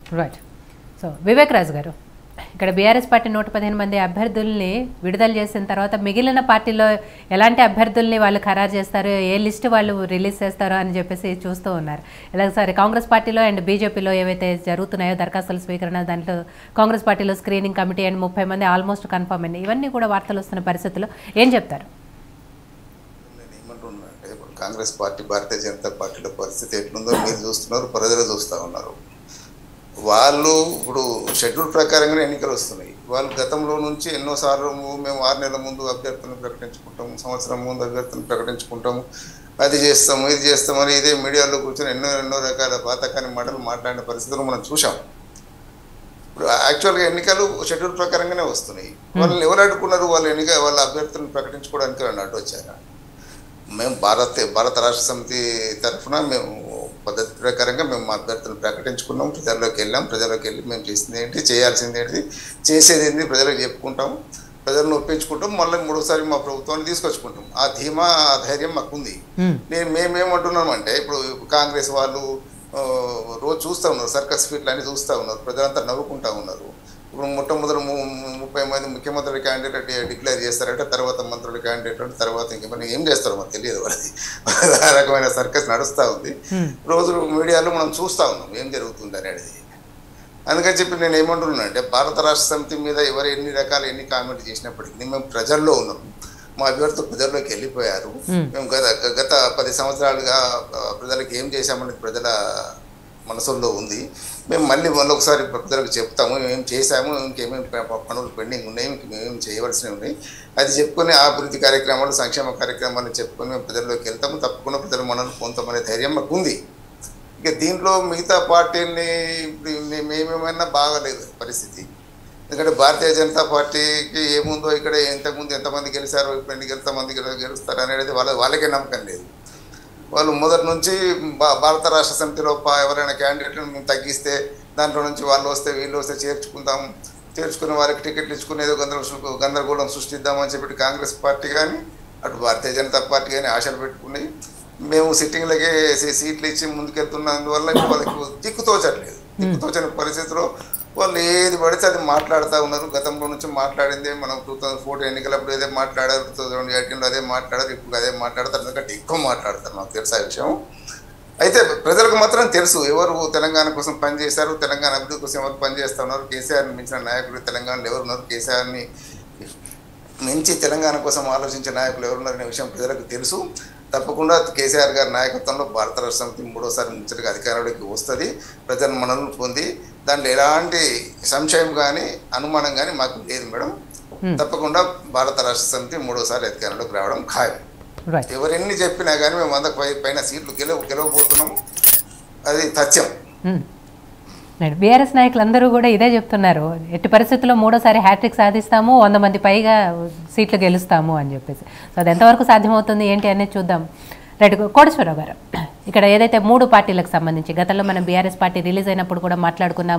right so Vivek రాజు గారు ఇక్కడ BRS party నూట పదిహేను మంది అభ్యర్థుల్ని విడుదల చేసిన తర్వాత మిగిలిన పార్టీలో ఎలాంటి అభ్యర్థుల్ని వాళ్ళు ఖరారు చేస్తారు ఏ లిస్ట్ వాళ్ళు రిలీజ్ చేస్తారో అని చెప్పేసి చూస్తూ ఉన్నారు ఇలా సరే కాంగ్రెస్ పార్టీలో అండ్ బీజేపీలో ఏవైతే జరుగుతున్నాయో దరఖాస్తుల స్వీకరణ దాంట్లో కాంగ్రెస్ పార్టీలో స్క్రీనింగ్ కమిటీ అండ్ ముప్పై మంది ఆల్మోస్ట్ కన్ఫర్మ్ అయింది ఇవన్నీ కూడా వార్తలు వస్తున్న పరిస్థితుల్లో ఏం చెప్తారు నేను ఏమంటున్నా అంటే ఇప్పుడు కాంగ్రెస్ పార్టీ భారతీయ జనతా పార్టీల పరిస్థితి ఎట్లుందో మీరు చూస్తున్నారు ప్రజలు చూస్తూ ఉన్నారు వాళ్ళు ఇప్పుడు షెడ్యూల్ ప్రకారంగానే ఎన్నికలు వస్తున్నాయి వాళ్ళు గతంలో నుంచి ఎన్నోసార్లు మేము ఆరు నెలల ముందు అభ్యర్థులను ప్రకటించుకుంటాము సంవత్సరం ముందు అభ్యర్థులను ప్రకటించుకుంటాము అది చేస్తాము ఇది చేస్తామని ఇదే మీడియాలో కూర్చొని ఎన్నో ఎన్నో రకాల బాతకాని మాటలు మాట్లాడిన పరిస్థితులు మనం చూసాం ఇప్పుడు యాక్చువల్గా ఎన్నికలు షెడ్యూల్ ప్రకారంగానే వస్తున్నాయి వాళ్ళని ఎవరు అడ్డుకున్నారు వాళ్ళు ఎన్నిక వాళ్ళ అభ్యర్థులను ప్రకటించుకోవడానికి వాళ్ళు అడ్డు వచ్చారా మేము భారత భారత రాష్ట్ర సమితి తరఫున మేము పద్ధతి ప్రకారంగా మేము మా అభ్యర్థులను ప్రకటించుకున్నాం ప్రజల్లోకి వెళ్ళాం ప్రజల్లోకి వెళ్ళి మేము చేసింది ఏంటి చేయాల్సింది ఏంటి చేసేది ఏంటి ప్రజలకు చెప్పుకుంటాం ప్రజలను ఒప్పించుకుంటాం మళ్ళీ మూడోసారి మా ప్రభుత్వాన్ని తీసుకొచ్చుకుంటాం ఆ ధీమా ఆ ధైర్యం మాకు ఉంది నేను మేమేమంటున్నాం అంటే ఇప్పుడు కాంగ్రెస్ వాళ్ళు ఆ, రోజు చూస్తూ ఉన్నారు సర్కస్ ఫీట్లు అన్ని చూస్తూ ఉన్నారు ప్రజలంతా నవ్వుకుంటా ఉన్నారు ఇప్పుడు మొట్టమొదటి ము- ము- ముప్పై మంది ముఖ్యమంత్రి క్యాండిడేట్ డిక్లేర్ చేస్తారంటే తర్వాత మంత్రుల క్యాండిడేట్ అంటే తర్వాత ఇంకేమైనా ఏం చేస్తారో మాకు తెలియదు వాళ్ళది ఆ రకమైన సర్కస్ నడుస్తూ ఉంది రోజు మీడియాలో మనం చూస్తూ ఉన్నాం ఏం జరుగుతుంది అనేది అందుకని చెప్పి నేను ఏమంటున్నాను అంటే భారత రాష్ట్ర సమితి మీద ఎవరు ఎన్ని రకాల ఎన్ని కామెంట్ చేసినప్పటికీ మేము ప్రజల్లో ఉన్నాం మా అభ్యర్థులు ప్రజల్లోకి వెళ్ళిపోయారు మేము గత గత పది సంవత్సరాలుగా ఆ, ప్రజలకు ఏం చేశామనేది ప్రజల మనసుల్లో ఉంది మేము మళ్ళీ మళ్ళీ ఒకసారి ప్రజలకు చెప్తాము మేము చేశాము ఇంకేమేమి ప- పనులు పెండింగ్ ఉన్నాయి ఇంకేమేమి చేయవలసినవి ఉన్నాయి అది చెప్పుకొని ఆ అభివృద్ధి కార్యక్రమాలు సంక్షేమ కార్యక్రమాలు చెప్పుకొని మేము ప్రజల్లోకి వెళ్తాము తప్పకుండా ప్రజలు మనల్ని పొందుతామనే ధైర్యం మాకు ఉంది ఇక దీంట్లో మిగతా పార్టీని ఇప్పుడు మే- మేమేమైనా బాగలేదు పరిస్థితి ఎందుకంటే భారతీయ జనతా పార్టీకి ఏముందో ఇక్కడ ఇంతకుముందు ఎంతమంది గెలిచారో ఇప్పుడు ఎన్ని ఎంతమంది గెలు- గెలుస్తారు అనేది వాళ్ళ వాళ్ళకే నమ్మకం లేదు వాళ్ళు మొదటి నుంచి భా- భారత రాష్ట్ర సమితిలో పా- ఎవరైనా క్యాండిడేట్లను మేము తగ్గిస్తే దాంట్లో నుంచి వాళ్ళు వస్తే వీళ్ళు వస్తే చేర్చుకుందాం చేర్చుకుని వారికి టికెట్లు ఇచ్చుకుని ఏదో గందర గందరగోళం సృష్టిద్దామని చెప్పి కాంగ్రెస్ పార్టీ కానీ అటు భారతీయ జనతా పార్టీ కానీ ఆశలు పెట్టుకుని మేము సిట్టింగ్లకే సీ- సీట్లు ఇచ్చి ముందుకెళ్తున్నందువల్ల ఇప్పుడు వాళ్ళకి దిక్కు తోచట్లేదు దిక్కు తోచని పరిస్థితిలో వాళ్ళు ఏది పడితే అది మాట్లాడుతూ ఉన్నారు గతంలో నుంచి మాట్లాడిందే మనం టూ థౌసండ్ ఫోర్టీన్ ఎన్నికలప్పుడు ఏదే మాట్లాడారు టూ థౌసండ్ ఎయిటీన్లో అదే మాట్లాడారు ఇప్పుడు అదే మాట్లాడతారు ఎందుకంటే ఎక్కువ మాట్లాడతారు నాకు తెలుసు ఆ విషయం అయితే ప్రజలకు మాత్రం తెలుసు ఎవరు తెలంగాణ కోసం పనిచేశారు తెలంగాణ అభివృద్ధి కోసం ఎవరు పనిచేస్తా ఉన్నారు కేసీఆర్ని మించిన నాయకులు తెలంగాణలో ఎవరు ఉన్నారు కేసీఆర్ని మించి తెలంగాణ కోసం ఆలోచించే నాయకులు ఎవరున్నారనే విషయం ప్రజలకు తెలుసు తప్పకుండా కేసీఆర్ గారి నాయకత్వంలో భారత రాష్ట్ర సమితి మూడోసారి ముచ్చటగా అధికారంలోకి వస్తుంది ప్రజల మనల్ని పొంది దాంట్లో ఎలాంటి సంశయం కానీ అనుమానం కానీ మాకు లేదు మేడం తప్పకుండా భారత రాష్ట్ర సమితి మూడోసారి అధికారంలోకి రావడం ఖాయం రైట్ ఎవరెన్ని చెప్పినా కానీ మేము వందకు పై పైన సీట్లు గెలవ గెలవబోతున్నాము అది తథ్యం బీఆర్ఎస్ నాయకులందరూ కూడా ఇదే చెప్తున్నారు ఎట్టి పరిస్థితుల్లో మూడోసారి హ్యాట్రిక్ సాధిస్తాము వంద మంది పైగా సీట్లు గెలుస్తాము అని చెప్పేసి సో అది ఎంతవరకు సాధ్యమవుతుంది ఏంటి అనేది చూద్దాం రైట్ కోటేశ్వరరావు గారు ఇక్కడ ఏదైతే మూడు పార్టీలకు సంబంధించి గతంలో మనం బీఆర్ఎస్ పార్టీ రిలీజ్ అయినప్పుడు కూడా మాట్లాడుకున్నాం